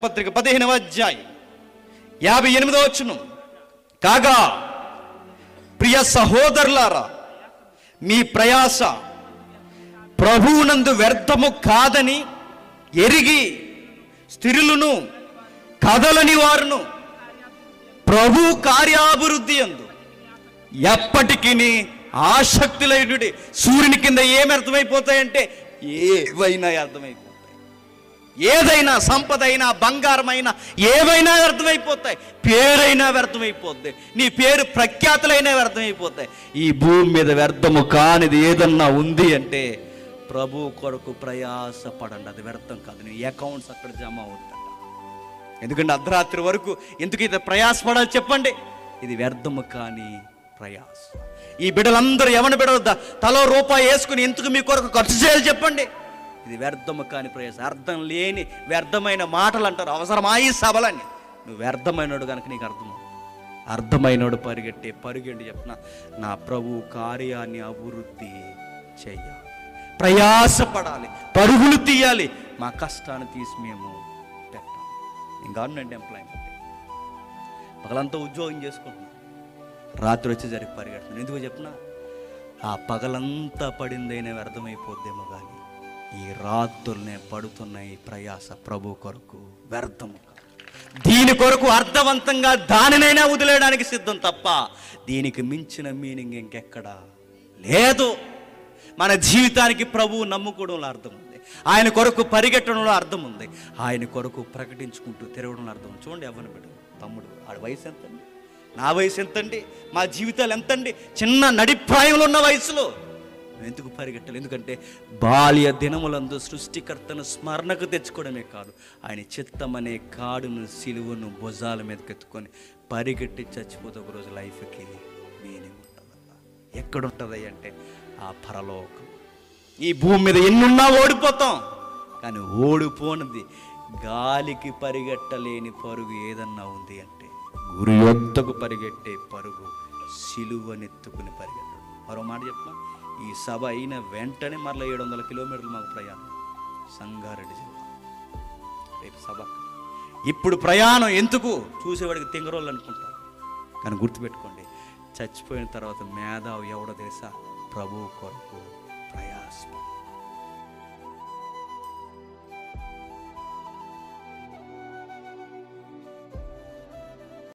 పత్రిక పదిహేనవ అధ్యాయం యాభై ఎనిమిదవ వచ్చును కాగా ప్రియ సహోదరులారా మీ ప్రయాస ప్రభువునందు వ్యర్థము కాదని ఎరిగి స్థిరులను కదలని వారును ప్రభు కార్యాభివృద్ధి అందు ఎప్పటికీ ఆసక్తులైనటువంటి సూర్యుని కింద ఏమి అర్థమైపోతాయంటే ఏవైనా అర్థమైపోతాయి ఏదైనా సంపద అయినా బంగారమైనా ఏవైనా వ్యర్థమైపోతాయి పేరైనా వ్యర్థమైపోద్ది నీ పేరు ప్రఖ్యాతులైనా వ్యర్థమైపోతాయి ఈ భూమి మీద వ్యర్థము కానిది ఏదన్నా ఉంది అంటే ప్రభు కొరకు ప్రయాస పడండి అది వ్యర్థం కాదు నీ అకౌంట్స్ అక్కడ జమ అవుతాయి ఎందుకంటే అర్ధరాత్రి వరకు ఎందుకు ఇది ప్రయాసపడాలి చెప్పండి ఇది వ్యర్థము కాని ప్రయాస ఈ బిడ్డలందరూ ఎవరిని బిడ్డలు ద- తలో రూపాయి వేసుకుని ఎందుకు మీ కొరకు ఖర్చు చేయాలి చెప్పండి ఇది వ్యర్థము కాని ప్రయాస అర్థం లేని వ్యర్థమైన మాటలు అంటారు అవసరమా ఈ సభలని నువ్వు వ్యర్థమైనడు కనుక నీకు అర్థం అర్థమైనడు పరిగెట్టే పరుగెండి చెప్పిన నా ప్రభు కార్యాన్ని అభివృద్ధి చెయ్యాలి ప్రయాసపడాలి పరుగులు తీయాలి మా కష్టాన్ని తీసి మేము పెట్టాలి నేను గవర్నమెంట్ ఎంప్లాయ్మెంట్ పగలంతా ఉద్యోగం చేసుకుంటున్నాను రాత్రి వచ్చి జరిగి పరిగెడుతున్నాను ఎందుకు చెప్పిన ఆ పగలంతా పడిందైనా వ్యర్థమైపోద్దేమో కానీ ఈ రాత్రులనే పడుతున్న ఈ ప్రయాస ప్రభు కొరకు వ్యర్థము కాదు. దీని కొరకు అర్థవంతంగా దానినైనా వదిలేయడానికి సిద్ధం తప్ప దీనికి మించిన మీనింగ్ ఇంకెక్కడా లేదు మన జీవితానికి ప్రభువు నమ్ముకోవడంలో అర్థం ఉంది ఆయన కొరకు పరిగెట్టడంలో అర్థం ఉంది ఆయన కొరకు ప్రకటించుకుంటూ తిరగడంలో అర్థం ఉంది చూడండి ఎవరిని బిడ్డ తమ్ముడు ఆడ వయసు ఎంతండి నా వయసు ఎంతండి మా జీవితాలు ఎంతండి చిన్న నడిప్రాయంలో ఉన్న వయసులో మేము ఎందుకు పరిగెట్టాలి ఎందుకంటే బాల్య దినములందు సృష్టికర్తను స్మరణకు తెచ్చుకోవడమే కాదు ఆయన చిత్తమనే కాడును సిలువను భుజాల మీదకి ఎత్తుకొని పరిగెట్టి చచ్చిపోతే ఒక రోజు లైఫ్కి మీనింగ్ ఉంటుందన్న ఎక్కడ ఉంటుంది అంటే ఆ పరలోకం ఈ భూమి మీద ఎన్నున్నా ఓడిపోతాం కానీ ఓడిపోనిది గాలికి పరిగెట్టలేని పరుగు ఏదన్నా ఉంది అంటే గురి యొద్దకు పరిగెట్టే పరుగు సిలువనెత్తుకుని పరిగెట్టడం మరో మాట చెప్పిన ఈ సభ అయిన వెంటనే మరలా ఏడు వందల కిలోమీటర్లు మాకు ప్రయాణం సంగారెడ్డి జిల్లా రేపు సభ ఇప్పుడు ప్రయాణం ఎందుకు చూసేవాడికి తింగరోళ్ళు అనుకుంటారు కానీ గుర్తుపెట్టుకోండి చచ్చిపోయిన తర్వాత మేధావి ఎవడో తెలుసా ప్రభు కొరకు ప్రయాసపడు